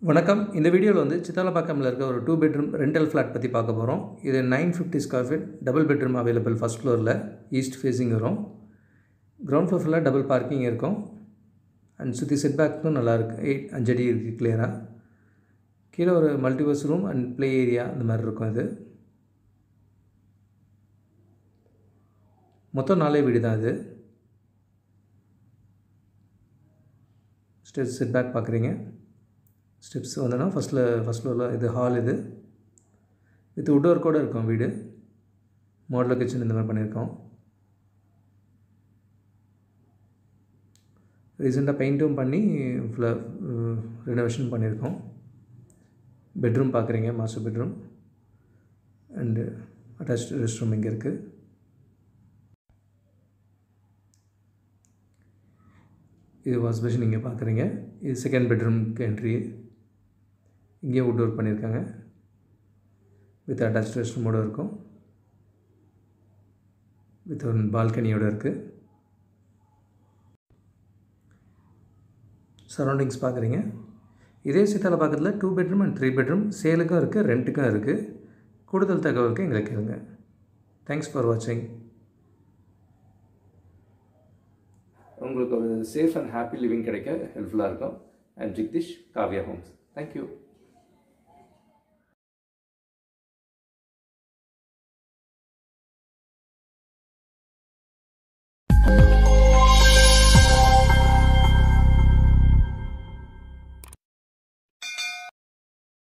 வணக்கம் இந்த வீடியோவில் வந்து சித்தாலப்பாக்கமில் இருக்க ஒரு டூ பெட்ரூம் ரெண்டல் ஃப்ளாட் பற்றி பார்க்க போகிறோம் இது nine fifty square feet double bedroom available first ஃப்ளோரில் ஈஸ்ட் ஃபேஸிங் வரும் கிரவுண்ட் ஃப்ளோர் ஃபுல்லாக டபுள் பார்க்கிங் இருக்கும் அண்ட் சுற்றி செட் பேக்கும் நல்லாயிருக்கு எயிட் அஞ்சடி இருக்குது கிளியராக கீழே ஒரு multipurpose room and play area இந்த மாதிரி இருக்கும் இது மொத்தம் நாலே வீடு தான் இது ஸ்டெப்ஸ் செட் பேக் பார்க்குறீங்க ஸ்டெப்ஸ் வந்தோன்னா ஃபஸ்ட்டில் ஃபஸ்ட் ஃப்ளோரில் இது ஹால் இது வித் வுட் ஒர்க்கோடு இருக்கும் வீடு மாடலர் கிச்சன் இந்த மாதிரி பண்ணியிருக்கோம் ரீசெண்டாக பெயிண்ட்டும் பண்ணி ஃபுல்லாக ரெனோவேஷன் பண்ணியிருக்கோம் பெட்ரூம் பார்க்குறீங்க master bedroom and attach restroom இங்கே இருக்குது இது வாஷ் பேஷன் இங்கே பார்க்குறீங்க இது செகண்ட் பெட்ரூம்க்கு என்ட்ரி இங்கேயும் வுட் ஒர்க் பண்ணியிருக்காங்க வித் அட்டாச் ரெஸ்ட் ரூமோடு இருக்கும் வித் ஒரு பால்கனியோடு இருக்குது சரௌண்டிங்ஸ் பார்க்குறீங்க இதே சித்தால பக்கத்தில் two bedroom and three bedroom சேலுக்கும் இருக்குது ரெண்ட்டுக்கும் இருக்குது கூடுதல் தகவலுக்கு எங்களுக்கு கேளுங்க தேங்க்ஸ் ஃபார் வாட்சிங் உங்களுக்கு ஒரு சேஃப் அண்ட் ஹாப்பி லிவிங் கிடைக்க ஹெல்ப்ஃபுல்லாக இருக்கும் and Jagdish Kavya Homes thank you thank you